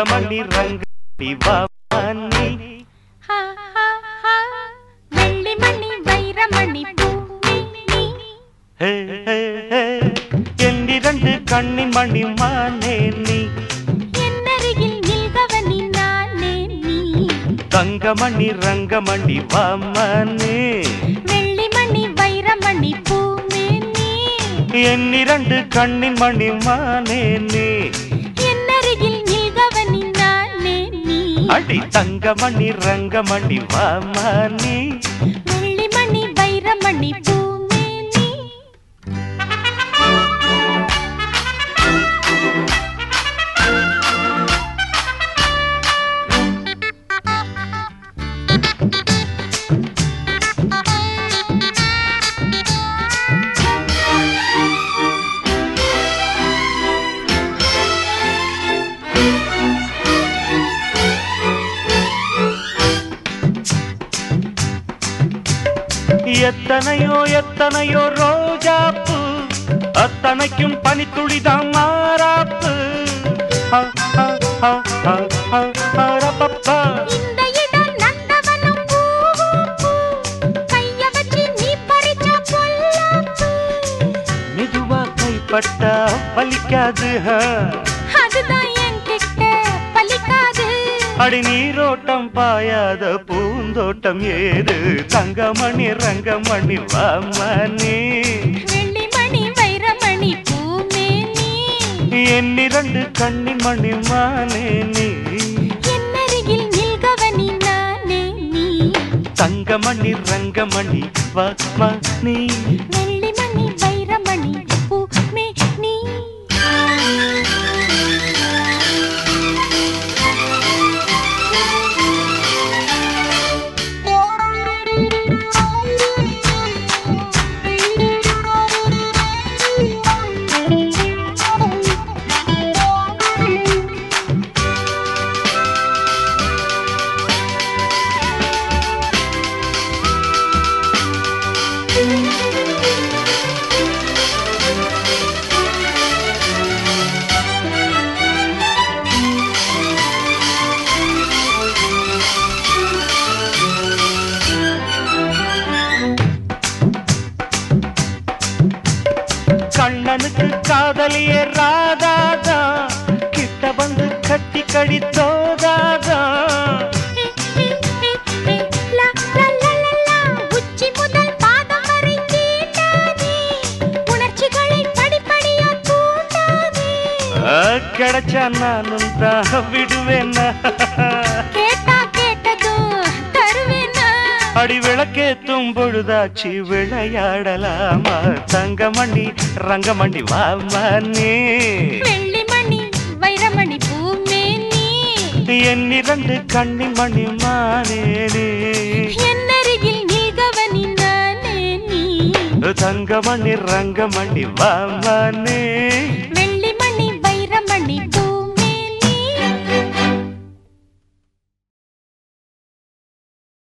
தங்கமணி ரங்கடி வாணி ஹா, ஹா, ஹா. வெள்ளிமணி வைரமணி பூமி நீ. ஹே, ஹே, ஹே. என்னிரண்டு கண்ணின் மணி மானே நீ என்னருகில் நில்கவனி நானே நீ தங்கமணி ரங்கமணி வாமனே வெள்ளிமணி வைரமணி பூமி நீ என்னிரண்டு கண்ணின் மணி மானே நீ என்னருகில் நில்கவனி நானே நீ அடி தங்கமணி ரங்கமணி வாமனே வெள்ளிமணி வைரமணி பூமி நீ எத்தனையோ எத்தனையோ ரோஜாப்பு அத்தனைக்கும் பனித்துளிதான் மாறாப்பு ஹ, ஹ, ஹ, ஹ, ஹ, ஹ, ரப்பப்பா. இந்த இடம் நந்தவனம் பூவும் பூ. கைய வச்சு நீ பறிச்ச பொல்லாப்பு. மெதுவா கைப்பட்டா வலிக்காது ஹ. அதுதான் என்கிட்ட பலிக்காது. அடி நீரோட்டம் பாயாத பூந்தோட்டம் ஏது தங்கமணி ரங்கமணி வாமனே வெள்ளிமணி வைரமணி பூமேனி. என்னிரண்டு கண்ணின் மணி மானே நீ என்னருகில் நில்கவனி நானே நீ. தங்கமணி ரங்கமணி வாமனே வெள்ளிமணி வைரமணி பூமேனி. கண்ணனுக்கு காதலிய ராதாதா கிட்ட வந்து கட்டி கடித்தோதாதா லா, லா, லா, லா, லா. உச்சி முதல் பாதம் வரை தீண்டாதே. உணர்ச்சிகளை படிப்படியா தூண்டாதே. கிடைச்சா நானும் தான் விடுவேன்னா கேட்டா கேட்டதும் தருவேனா? அடி விளக்கேத்தும் பொழுதாச்சு விளையாடலாமா தங்கமணி ரங்கமணி வாமனே வெள்ளிமணி வைரமணி பூமேனி. என்னிரண்டு கண்ணின் மணி மானேனே என்னருகில் நில்கவனி நானே நீ. தங்கமணி ரங்கமணி வாமனே வெள்ளி